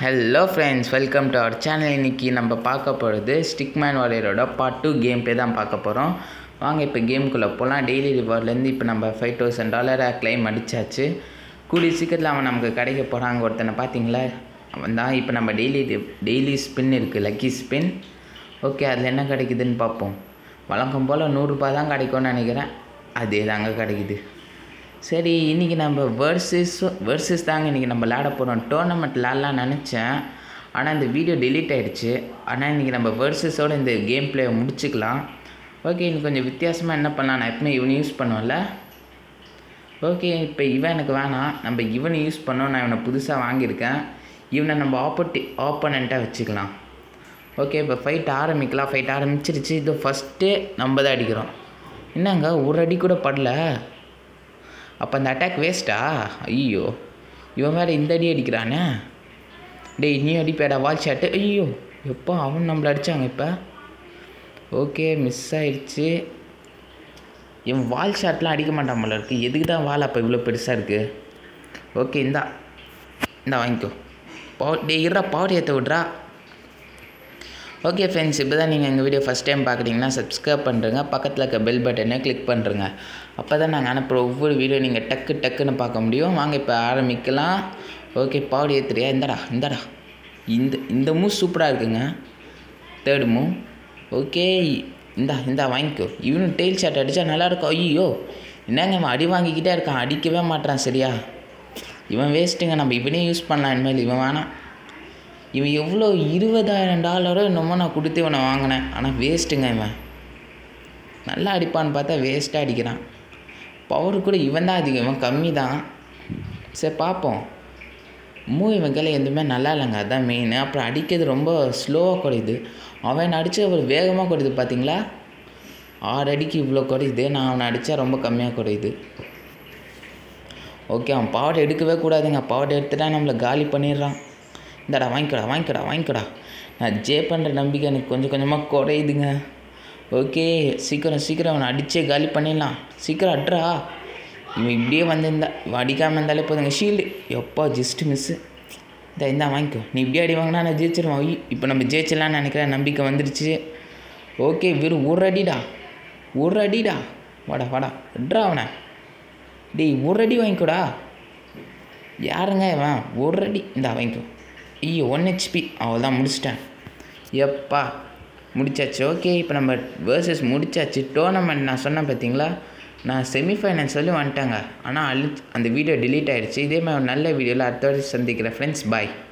hello friends welcome to our channel இன்றைக்கி நம்ம பார்க்க போகிறது ஸ்டிக்மேன் வாரியரோட பார்ட் டூ கேம் ப்ளே தான் பார்க்க போகிறோம் வாங்க இப்போ கேமுக்குள்ளே போகலாம் டெய்லி ரிவார்ட்லேருந்து இப்போ நம்ம ஃபைவ் தௌசண்ட் டாலரை க்ளைம் அடித்தாச்சு கூடிய சீக்கிரத்தில் அவன் நமக்கு கிடைக்க போகிறாங்க ஒருத்தனை பார்த்தீங்களா அவன் தான் இப்போ நம்ம டெய்லி டெய்லி ஸ்பின் இருக்குது லக்கி ஸ்பின் ஓகே அதில் என்ன கிடைக்குதுன்னு பார்ப்போம் வழக்கம் போல் நூறுரூபா தான் கிடைக்கும்னு நினைக்கிறேன் அதே தாங்க கிடைக்குது சரி இன்றைக்கி நம்ம வேர்சஸ் வேர்சஸ் தாங்க இன்றைக்கி நம்ம விளாட போகிறோம் டோர்னமெண்ட் விளாட்லாம் நினச்சேன் ஆனால் இந்த வீடியோ delete ஆகிடுச்சு ஆனால் இன்றைக்கி நம்ம வேர்சஸோட இந்த கேம் பிளேயை முடிச்சுக்கலாம் ஓகே இன்னும் கொஞ்சம் வித்தியாசமாக என்ன பண்ணலாம் நான் எப்பவுமே இவனை யூஸ் பண்ணுவேன்ல ஓகே இப்போ இவன் எனக்கு வேணாம் நம்ம இவனை யூஸ் பண்ணோம் நான் இவனை புதுசாக வாங்கியிருக்கேன் இவனை நம்ம ஆப்போட்டி ஆப்போனண்ட்டாக வச்சுக்கலாம் ஓகே இப்போ ஃபைட் ஆரம்பிக்கலாம் ஃபைட் ஆரம்பிச்சிருச்சு இது ஃபஸ்ட்டே நம்ம தான் அடிக்கிறோம் என்னங்க ஒரு அடி கூட படல அப்போ அந்த அட்டாக் வேஸ்ட்டா ஐயோ இவன் வேறு இந்த அடி அடிக்கிறானே டேய் நீ அடிப்பேடா வால் ஷாட்டு ஐயோ எப்போ அவன் நம்மளை அடித்தாங்க இப்போ ஓகே மிஸ் ஆயிடுச்சு இவன் வால் ஷாட்லாம் அடிக்க மாட்டான் போல இருக்கு எதுக்கு தான் வால் அப்போ இவ்வளோ பெருசாக இருக்குது ஓகே இந்தா இந்தா வாங்கிக்கோ பவர் டே இருடா பவர் ஏற்ற விட்றா ஓகே ஃப்ரெண்ட்ஸ் இப்போ தான் நீங்கள் எங்கள் வீடியோ ஃபஸ்ட் டைம் பார்க்குறீங்கன்னா சப்ஸ்கிரைப் பண்ணுறங்க பக்கத்தில் இருக்க பெல் பட்டனை கிளிக் பண்ணுறங்க அப்போ தான் நாங்கள் அனுப்புகிற ஒவ்வொரு வீடியோ நீங்கள் டக்கு டக்குன்னு பார்க்க முடியும் வாங்க இப்போ ஆரம்பிக்கலாம் ஓகே பவர் ஏற்றுறியா இந்தடா இந்தடா இந்த இந்த மூ சூப்பராக இருக்குங்க தேர்டு மூ ஓகே இந்தா இந்தா வாங்கிக்கோ இவனும் டெய்ல் ஷாட் அடித்தா நல்லாயிருக்கும் ஐயோ என்னங்க இவன் அடி வாங்கிக்கிட்டே இருக்கான் அடிக்கவே மாட்டான் சரியா இவன் வேஸ்ட்டுங்க நம்ம இவனே யூஸ் பண்ணலாம் இனிமேல் இவன் வேணாம் இவன் எவ்வளோ இருபதாயிரம் டாலரோ என்னமோ நான் கொடுத்து இவனை வாங்கினேன் ஆனால் வேஸ்ட்டுங்க இவன் நல்லா அடிப்பான்னு பார்த்தா வேஸ்ட்டாக அடிக்கிறான் பவர் கூட இவன் தான் அதிகம் இவன் கம்மி தான் சரி பார்ப்போம் மூ இவன் கையில் எதுவுமே நல்லா இல்லைங்க அதான் மெயின் அப்புறம் அடிக்கிறது ரொம்ப ஸ்லோவாக குறையுது அவன் அடித்து அவர் வேகமாக குறையுது பார்த்தீங்களா ஆறு அடிக்கு இவ்வளோ குறையுது நான் அவனை அடித்தா ரொம்ப கம்மியாக குறையுது ஓகே அவன் பவர் எடுக்கவே கூடாதுங்க பவர் எடுத்துட்டா நம்மளை காலி பண்ணிடுறான் இந்தாடா வாங்கிக்கடா வாங்கிக்கடா வாங்கிக்கடா நான் ஜே பண்ணுற நம்பிக்கை எனக்கு கொஞ்சம் கொஞ்சமாக குறையுதுங்க ஓகே சீக்கிரம் சீக்கிரம் அவனை அடித்தே காலி பண்ணிடலாம் சீக்கிரம் அட்ரா இவன் இப்படியே வந்திருந்தா இவன் அடிக்காமல் இருந்தாலே போதுங்க ஷீல்டு எப்பா ஜஸ்ட்டு மிஸ்ஸு இந்த இந்தா வாங்கிக்கோ நீ இப்படியே அடி வாங்கினா நான் ஜெயிச்சிருவேன் ஐயோ இப்போ நம்ம ஜெயிச்சிடலான்னு நினைக்கிறேன் நம்பிக்கை வந்துடுச்சு ஓகே வெறும் ஒரு அடிடா ஒரு அடிடா வாடா வாடா அட்ரா அவனை டேய் ஒரு அடி வாங்கிக்கோடா யாருங்க இவன் ஒரு அடி இந்தா வாங்கிக்கோ ஐயோ ஒன் ஹெச்பி அவ்வளோதான் முடிச்சிட்டேன் எப்பா முடிச்சாச்சு ஓகே இப்போ நம்ம வேர்சஸ் முடிச்சாச்சு டோர்னமெண்ட் நான் சொன்னேன் பார்த்தீங்களா நான் செமிஃபைனல் சொல்லி வந்துட்டேங்க ஆனால் அழி அந்த வீடியோ delete ஆகிடுச்சு இதே மாதிரி ஒரு நல்ல வீடியோவில் அடுத்த வாட்டி சந்திக்கிறேன் ஃப்ரெண்ட்ஸ் பாய்